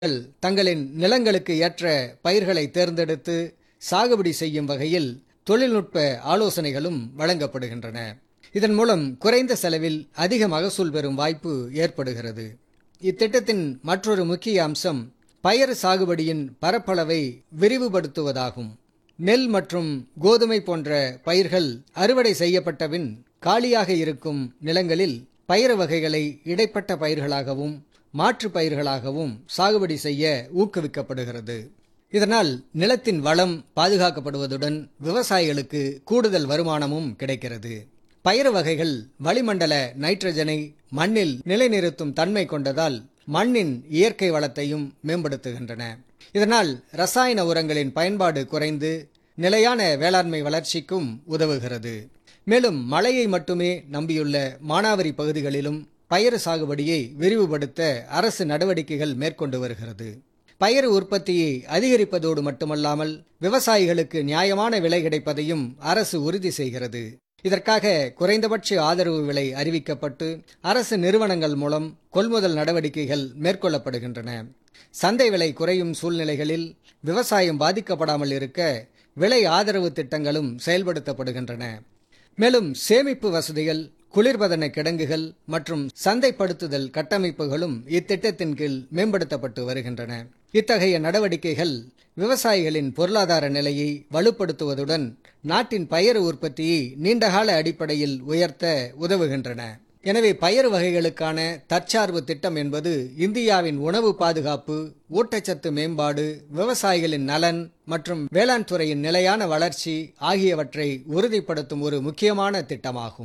மக்கள் தங்களின் நிலங்களுக்கு ஏற்ற பயிர்களை தேர்ந்தெடுத்து சாகுபடி செய்யும் வகையில் தொழில்நுட்ப ஆலோசனைகளும் வழங்கப்படுகின்றன இதன் மூலம் குறைந்த செலவில் அதிக மகசூல் பெறும் வாய்ப்பு ஏற்படுகிறது இத்திட்டத்தின் மற்றொரு முக்கிய அம்சம் பயறு சாகுபடியின் பரப்பளவை விரிவுபடுத்துவதாகும் நெல் மற்றும் கோதுமை போன்ற பயிர்கள் அறுவடை செய்யப்பட்டபின் காலியாக இருக்கும் நிலங்களில் பயிர் வகைகளை இடைப்பட்ட பயிர்களாகவும் மாற்று பயிர்களாகவும் சாகுபடி செய்ய ஊக்குவிக்கப்படுகிறது இதனால் நிலத்தின் வளம் பாதுகாக்கப்படுவதுடன் விவசாயிகளுக்கு கூடுதல் வருமானமும் கிடைக்கிறது பயிர் வகைகள் வளிமண்டல நைட்ரஜனை மண்ணில் நிலைநிறுத்தும் தன்மை கொண்டதால் மண்ணின் இயற்கை வளத்தையும் மேம்படுத்துகின்றன இதனால் ரசாயன உரங்களின் பயன்பாடு குறைந்து நிலையான வேளாண்மை வளர்ச்சிக்கும் உதவுகிறது மேலும் மழையை மட்டுமே நம்பியுள்ள மானாவரி பகுதிகளிலும் பயிர் சாகுபடியை விரிவுபடுத்த அரசு நடவடிக்கைகள் மேற்கொண்டு வருகிறது பயிர் உற்பத்தியை அதிகரிப்பதோடு மட்டுமல்லாமல் விவசாயிகளுக்கு நியாயமான விலை கிடைப்பதையும் அரசு உறுதி செய்கிறது இதற்காக குறைந்தபட்ச ஆதரவு விலை அறிவிக்கப்பட்டு அரசு நிறுவனங்கள் மூலம் கொள்முதல் நடவடிக்கைகள் மேற்கொள்ளப்படுகின்றன சந்தை விலை குறையும் சூழ்நிலைகளில் விவசாயம் பாதிக்கப்படாமல் இருக்க விலை ஆதரவு திட்டங்களும் செயல்படுத்தப்படுகின்றன மேலும் சேமிப்பு வசதிகள் குளிர்பதன கிடங்குகள் மற்றும் சந்தைப்படுத்துதல் கட்டமைப்புகளும் இத்திட்டத்தின் கீழ் மேம்படுத்தப்பட்டு வருகின்றன இத்தகைய நடவடிக்கைகள் விவசாயிகளின் பொருளாதார நிலையை வலுப்படுத்துவதுடன் நாட்டின் பயறு உற்பத்தியை நீண்டகால அடிப்படையில் உயர்த்த உதவுகின்றன எனவே பயறு வகைகளுக்கான தற்சார்பு திட்டம் என்பது இந்தியாவின் உணவு பாதுகாப்பு ஊட்டச்சத்து மேம்பாடு விவசாயிகளின் நலன் மற்றும் வேளாண் துறையின் நிலையான வளர்ச்சி ஆகியவற்றை உறுதிப்படுத்தும் ஒரு முக்கியமான திட்டமாகும்